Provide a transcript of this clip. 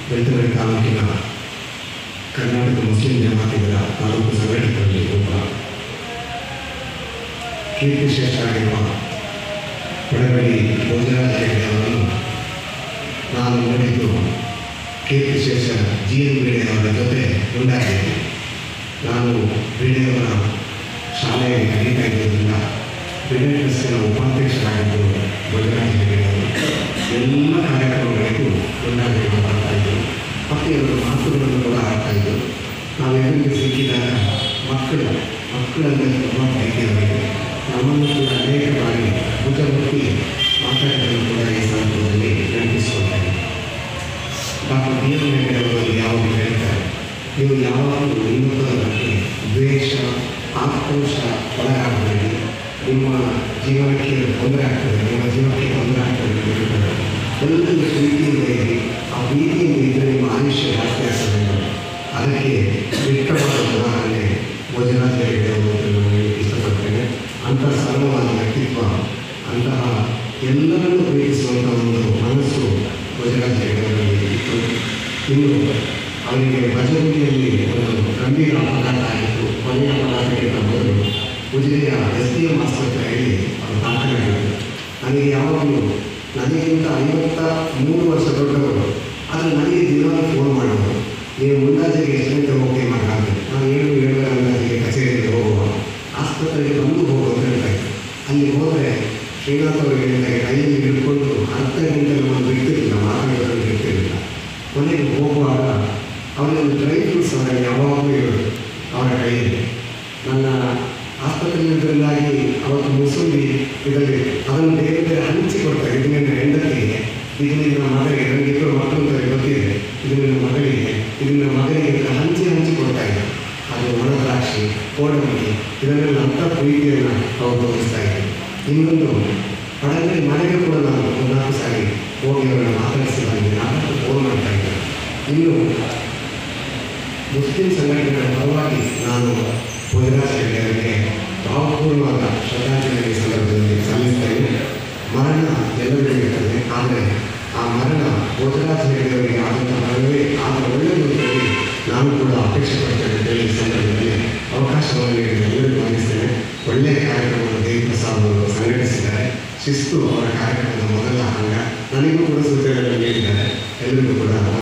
ಬೆಳ್ತಂಗಡಿ ತಾಲೂಕಿನ ಕರ್ನಾಟಕ ಮುಸ್ಲಿಂ ಜಮಾತಿಗಳ ತಾಲೂಕು ಸಂಘಟನೆಗಳಲ್ಲಿ ಒಬ್ಬ ಕೀರ್ತಿಶ್ರೇಷ್ಠರಾಗಿರುವ ಬಡಗಡಿ ಭೋಜರಾಜ ಹೆಗಡೆ ಅವರನ್ನು ನಾನು ನೋಡಿದ್ದು ಕೀರ್ತಿಶ್ರೇಷ್ಠ ಜಿ ಎನ್ ಬೇಡೆ ಅವರ ಜೊತೆ ಉಂಟಾಗಿದೆ ನಾನು ಬೇಡೆಯವರ ಶಾಲೆಯಲ್ಲಿ ಕಲಿತಾ ಇದ್ದುದರಿಂದ ಬೇಡೆ ಟ್ರಸ್ಟಿನ ಉಪಾಧ್ಯಕ್ಷರಾಗಿದ್ದು ಭೋಜರಾಜ ಹೆಗಡೆ ಅವರು ಎಲ್ಲ ಕಾರ್ಯಕ್ರಮಗಳಿಗೂ ಉಂಟಾಗಿ ಮಾಡ್ತಾ ಇದ್ದರು ಮತ್ತು ಇವರ ಮಾತುಗಳನ್ನು ಕೂಡ ಆಡ್ತಾ ಇದ್ದರು ನಾವು ಎದುರಿಗೆ ಸಿಕ್ಕಿದಾಗ ಮಕ್ಕಳು ಮಕ್ಕಳಲ್ಲಿ ತುಂಬ ಪ್ರೀತಿಯವರಿಗೆ ನಮ್ಮನ್ನು ಕೂಡ ಅನೇಕ ಬಾರಿ ಭುಜ ಮುಟ್ಟಿ ಮಾತಾಡಿದ್ದನ್ನು ಕೂಡ ಈ ಸಂದರ್ಭದಲ್ಲಿ ನೆನಪಿಸಿಕೊಳ್ತೇನೆ ಡಾಕ್ಟರ್ ಬಿ ಎಂ ವೆಂಕಟರವರು ಯಾವಾಗ ಹೇಳ್ತಾರೆ ನೀವು ಯಾವಾಗಲೂ ಇನ್ನೊಬ್ಬರ ಬಗ್ಗೆ ದ್ವೇಷ ಆಕ್ರೋಶ ಒಳಗಾಗಬೇಡಿ ನಿಮ್ಮ ಜೀವನಕ್ಕೆ ತೊಂದರೆ ಆಗ್ತದೆ ನಿಮ್ಮ ಜೀವನಕ್ಕೆ ತೊಂದರೆ ಆಗ್ತದೆ ಅಂತ ಹೇಳ್ತಾರೆ ಎಲ್ಲರಿಗೂ ಪ್ರೀತಿಯಿಂದ ಇರಿ ಆ ಪ್ರೀತಿಯಿಂದ ಇದ್ದರೆ ನಿಮ್ಮ ಆಯುಷ್ಯ ಜಾಸ್ತಿ ಆಗ್ತದೆ ಅದಕ್ಕೆ ವಿಕ್ರಮದ ಉದಾಹರಣೆ ಭೋಜರಾಜ ಹೆಗಡೆ ಅವರು ಅಂತ ನಾನು ಹೇಳಲಿಕ್ಕೆ ಇಷ್ಟಪಡ್ತೇನೆ ಅಂಥ ಸರಳವಾದ ವ್ಯಕ್ತಿತ್ವ ಅಂತಹ ಎಲ್ಲರನ್ನೂ ಪ್ರೀತಿಸುವಂಥ ಒಂದು ಮನಸ್ಸು ಭೋಜರಾಜ ಹೆಗಡೆ ಅವರಿಗೆ ಇತ್ತು ಇನ್ನು ಅವರಿಗೆ ಭಜಗುಡಿಯಲ್ಲಿ ಒಂದು ಗಂಭೀರ ಅಪಘಾತ ಆಯಿತು ಕೊನೆಯ ಅಪಘಾತಕ್ಕಿಂತ ಮೊದಲು ಉಜಿರೆಯ ಎಸ್ ಡಿ ಎಂ ಆಸ್ಪತ್ರೆಯಲ್ಲಿ ಅವರು ದಾಖಲಾಗಿದ್ದರು ನನಗೆ ಯಾವಾಗಲೂ ನನಗಿಂತ ಐವತ್ತ ಮೂರು ವರ್ಷ ದೊಡ್ಡವರು ಆದರೆ ನನಗೆ ದಿನವೂ ಫೋನ್ ಮಾಡೋರು ನೀವು ಮುಂದಾಜೆಗೆ ಎಷ್ಟು ಗಂಟೆ ಹೋಗಿ ಮಾಡಾದ್ರೆ ನಾನು ಏಳು ಏಳರ ಅಂದಾಜಿಗೆ ಕಚೇರಿಗೆ ಹೋಗುವ ಆಸ್ಪತ್ರೆಗೆ ಬಂದು ಹೋಗು ಅಂತ ಹೇಳ್ತಾ ಇದ್ದೆ ಅಲ್ಲಿ ಹೋದರೆ ಶ್ರೀನಾಥ್ ಅವರು ಹೇಳಿದಾಗ ಕೈಯಲ್ಲಿ ಹಿಡ್ಕೊಂಡು ಅರ್ಧ ಗಂಟೆ ನಮ್ಮನ್ನು ಬಿಡ್ತಿರಲಿಲ್ಲ ಮಾತಾಡೋದನ್ನು ಬಿಡ್ತಿರಲಿಲ್ಲ ಕೊನೆಗೆ ಹೋಗುವಾಗ ಅವರೊಂದು ಡ್ರೈ ಫ್ರೂಟ್ಸ್ ಅವರಿಗೆ ಯಾವಾಗಲೂ ಇರೋದು ಅವರ ಕೈಯಲ್ಲಿ ನನ್ನ ಆಸ್ಪತ್ರೆಯಿಂದಾಗಿ ಅವತ್ತು ಮುಸುಂಬಿ ಇದರಲ್ಲಿ ಅದನ್ನು ಬೇರೆ ಬೇರೆ ಹಂಚಿ ಕೊಡ್ತಾರೆ ಇದು ನಿನ್ನ ಹೆಂಡತಿಗೆ ಇದು ನಿನ್ನ ಮಗಳಿಗೆ ನನಗೆ ಇಬ್ಬರು ಮಕ್ಕಳು ಅಂತ ಗೊತ್ತಿದೆ ಇದು ನಿನ್ನ ಮಗಳಿಗೆ ಇದು ನಿನ್ನ ಮಗನಿಗೆ ಅಂತ ಹಂಚಿ ಹಂಚಿ ಕೊಡ್ತಾ ಇದ್ದಾರೆ ಅದು ಒಣ ದ್ರಾಕ್ಷಿ ಕೋಡಂಬಿ ಇದನ್ನೆಲ್ಲ ಅಂಥ ಪ್ರೀತಿಯನ್ನು ಅವರು ತೋರಿಸ್ತಾ ಇದ್ದಾರೆ ಇನ್ನೊಂದು ಪಡಗಡೆ ಮನೆಗೆ ಕೂಡ ನಾನು ಒಂದು ನಾಲ್ಕು ಸಾರಿ ಹೋಗಿ ಅವರನ್ನು ಮಾತಾಡಿಸಿ ಬಂದಿದ್ದೆ ನಾಲ್ಕು ಫೋನ್ ಮಾಡ್ತಾ ಇದ್ದೆ ಇನ್ನು ಮುಸ್ಲಿಂ ಸಂಘಟನೆಗಳ ಪರವಾಗಿ ನಾನು ಭೋಜರಾಜ್ ಹೆಗಡೆ ಅವರಿಗೆ ಭಾವಪೂರ್ಣವಾದ ಶ್ರದ್ಧಾಂಜಲಿ ಈ ಸಂದರ್ಭದಲ್ಲಿ ಸಲ್ಲಿಸ್ತೇನೆ ಮರಣ ಎಲ್ಲರಿಗೂ ಇರ್ತದೆ ಆದರೆ ಆ ಮರಣ ಭೋಜರಾಜ್ ಹೆಗಡೆ ಅವರಿಗೆ ಆದಂಥ ಮರಣವೇ ಆದ ಒಳ್ಳೆಯದು ಅಂತೇಳಿ ನಾನು ಕೂಡ ಅಪೇಕ್ಷೆ ಪಡ್ತೇನೆ ಅಂತೇಳಿ ಈ ಸಂದರ್ಭದಲ್ಲಿ ಅವಕಾಶವನ್ನು ನೀಡಿದ ಎಲ್ಲರಿಗೂ ವಂದಿಸ್ತೇನೆ ಒಳ್ಳೆಯ ಕಾರ್ಯಕ್ರಮವನ್ನು ದೇವಿ ಪ್ರಸಾದ್ ಅವರು ಸಂಘಟಿಸಿದ್ದಾರೆ ಶಿಸ್ತು ಅವರ ಕಾರ್ಯಕ್ರಮದ ಮೊದಲ ಅಂಗ ನನಗೂ ಕೂಡ ಸೂಚನೆಗಳನ್ನು ನೀಡಿದ್ದಾರೆ ಎಲ್ಲರಿಗೂ ಕೂಡ